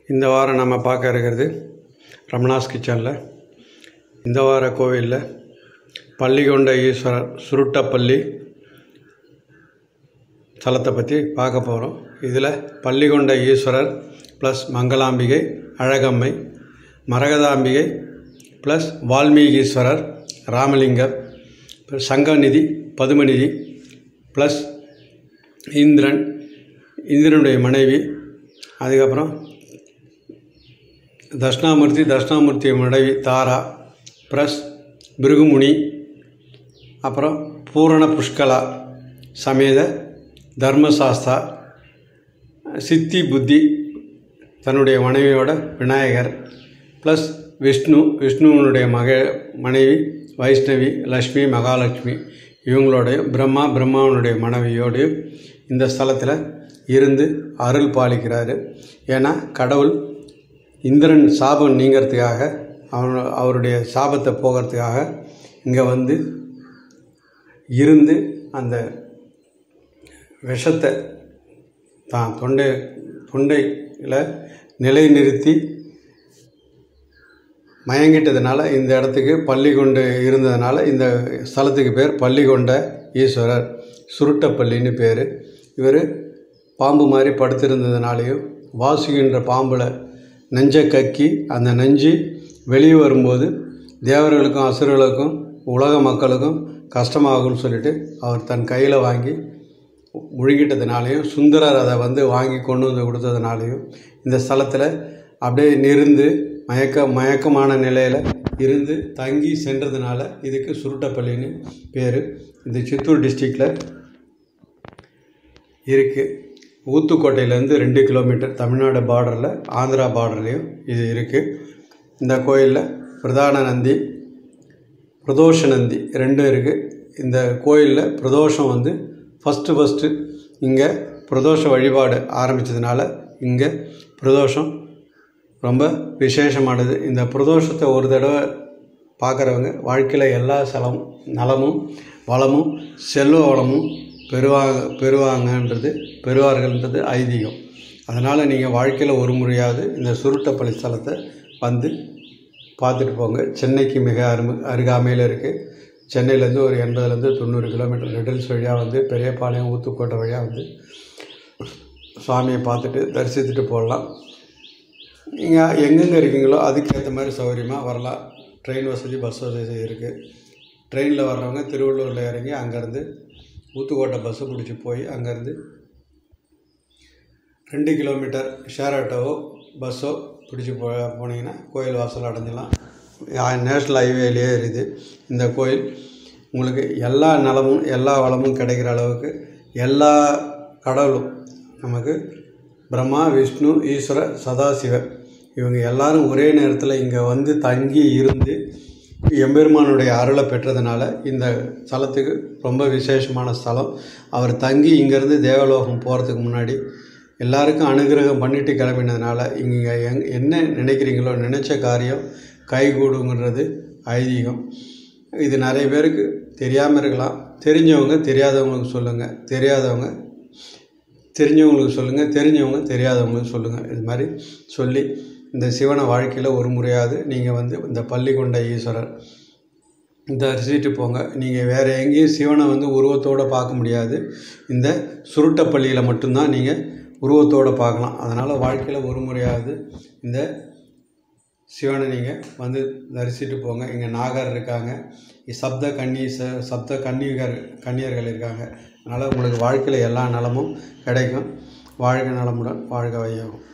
இந்த வாரம் நம்ம பார்க்க இருக்கிறது ரமணாஸ் கிச்சனில் இந்த வார கோவிலில் பள்ளிகொண்ட ஈஸ்வரர் சுருட்டப்பள்ளி தலத்தை பற்றி பார்க்க போகிறோம் இதில் Pallikonda Eswarar plus Mangalambigai Alagammai Maragathambigai plus Valmikeeswarar Ramalingar Sanganidhi Padumanidhi plus Indiran இந்திரனுடைய மனைவி அதுக்கப்புறம் தட்சிணாமூர்த்தி தட்சிணாமூர்த்தி மனைவி தாரா ப்ளஸ் பிருகுமுனி அப்புறம் பூரண புஷ்கலா சமேத தர்மசாஸ்தா சித்தி புத்தி தன்னுடைய மனைவியோட விநாயகர் ப்ளஸ் விஷ்ணு விஷ்ணுவனுடைய மக மனைவி வைஷ்ணவி லக்ஷ்மி மகாலட்சுமி இவங்களுடைய பிரம்மா பிரம்மாவனுடைய மனைவியோடையும் இந்த ஸ்தலத்தில் இருந்து அருள் பாலிக்கிறாரு ஏன்னா கடவுள் இந்திரன் சாபம் நீங்கிறதுக்காக அவன் அவருடைய சாபத்தை போகிறதுக்காக இங்கே வந்து இருந்து அந்த விஷத்தை தான் தொண்டை தொண்டையில் நிலைநிறுத்தி மயங்கிட்டதுனால இந்த இடத்துக்கு பள்ளிகொண்டு இருந்ததுனால இந்த ஸ்தலத்துக்கு பேர் பள்ளிகொண்ட ஈஸ்வரர் சுருட்டப்பள்ளின்னு பேர் இவர் பாம்பு மாதிரி படுத்திருந்ததுனாலையும் வாசுகின்ற பாம்பில் நெஞ்சை கக்கி அந்த நெஞ்சு வெளியே வரும்போது தேவர்களுக்கும் அசுரர்களுக்கும் உலக மக்களுக்கும் கஷ்டமாகும்னு சொல்லிட்டு அவர் தன் கையில் வாங்கி முழுங்கிட்டதுனாலையும் சுந்தரர் அதை வந்து வாங்கி கொண்டு வந்து கொடுத்ததுனாலையும் இந்த ஸ்தலத்தில் அப்படியே நிருந்து மயக்க மயக்கமான நிலையில் இருந்து தங்கி சென்றதுனால இதுக்கு சுருட்டப்பள்ளின்னு பேர் இந்த சித்தூர் டிஸ்ட்ரிக்டில் இருக்குது ஊத்துக்கோட்டையிலேருந்து ரெண்டு கிலோமீட்டர் தமிழ்நாடு பார்டரில் ஆந்திரா பார்டர்லேயும் இது இருக்குது இந்த கோயிலில் பிரதான நந்தி பிரதோஷ நந்தி ரெண்டும் இருக்குது இந்த கோயிலில் பிரதோஷம் வந்து ஃபஸ்ட்டு ஃபஸ்ட்டு இங்கே பிரதோஷ வழிபாடு ஆரம்பித்ததுனால இங்கே பிரதோஷம் ரொம்ப விசேஷமானது இந்த பிரதோஷத்தை ஒரு தடவை பார்க்குறவங்க வாழ்க்கையில் எல்லா சலம் நலமும் வளமும் செல்வ வளமும் பெறுவாங்க பெறுவாங்கன்றது பெறுவார்கள்ன்றது ஐதீகம் அதனால் நீங்கள் வாழ்க்கையில் ஒரு முறையாவது இந்த சுருட்டப்பள்ளி ஸ்தலத்தை வந்து பார்த்துட்டு போங்க சென்னைக்கு மிக அரும அருகாமையில் இருக்குது சென்னையிலேருந்து ஒரு எண்பதுலேருந்து தொண்ணூறு கிலோமீட்டர் நெடல்ஸ் வழியாக வந்து பெரியபாளையம் ஊத்துக்கோட்டை வழியாக வந்து சுவாமியை பார்த்துட்டு தரிசித்துட்டு போடலாம் நீங்கள் எங்கெங்கே இருக்கீங்களோ அதுக்கேற்ற மாதிரி சௌகரியமாக வரலாம் ட்ரெயின் வசதி பஸ் வசதி இருக்குது ட்ரெயினில் வர்றவங்க திருவள்ளூரில் இறங்கி அங்கேருந்து ஊத்துக்கோட்டை பஸ்ஸு பிடிச்சி போய் அங்கேருந்து ரெண்டு கிலோமீட்டர் ஷேர் ஆட்டோவோ பஸ்ஸோ பிடிச்சி போ போனீங்கன்னா கோயில் வாசல் அடைஞ்சிடலாம் நேஷ்னல் ஹைவேலேயே இருக்குது இந்த கோயில் உங்களுக்கு எல்லா நலமும் எல்லா வளமும் கிடைக்கிற அளவுக்கு எல்லா கடவுளும் நமக்கு பிரம்மா விஷ்ணு ஈஸ்வர சதாசிவர் இவங்க எல்லாரும் ஒரே நேரத்தில் இங்கே வந்து தங்கி இருந்து எம்பெருமானுடைய அருளை பெற்றதுனால இந்த ஸ்தலத்துக்கு ரொம்ப விசேஷமான ஸ்தலம் அவர் தங்கி இங்கேருந்து தேவலோகம் போகிறதுக்கு முன்னாடி எல்லாருக்கும் அனுகிரகம் பண்ணிட்டு கிளம்பினதுனால இங்கே எங் என்ன நினைக்கிறீங்களோ நினச்ச காரியம் கைகூடுங்கிறது ஐதீகம் இது நிறைய பேருக்கு தெரியாமல் இருக்கலாம் தெரிஞ்சவங்க தெரியாதவங்களுக்கு சொல்லுங்கள் தெரியாதவங்க தெரிஞ்சவங்களுக்கு சொல்லுங்கள் தெரிஞ்சவங்க தெரியாதவங்களுக்கு சொல்லுங்கள் இது மாதிரி சொல்லி இந்த சிவனை வாழ்க்கையில் ஒரு முறையாவது நீங்கள் வந்து இந்த பள்ளிக்கொண்ட ஈஸ்வரர் இந்த அரிசிட்டு போங்க நீங்கள் வேறு எங்கேயும் சிவனை வந்து உருவத்தோடு பார்க்க முடியாது இந்த சுருட்டப்பள்ளியில் மட்டும்தான் நீங்கள் உருவத்தோடு பார்க்கலாம் அதனால் வாழ்க்கையில் ஒரு முறையாவது இந்த சிவனை நீங்கள் வந்து தரிசிட்டு போங்க இங்கே நாகர் இருக்காங்க சப்த கன்னி ச சப்த கன்னிகர் கன்னியர்கள் இருக்காங்க அதனால் உங்களுக்கு வாழ்க்கையில் எல்லா நலமும் கிடைக்கும் வாழ்க நலமுடன் வாழ்க வையகம்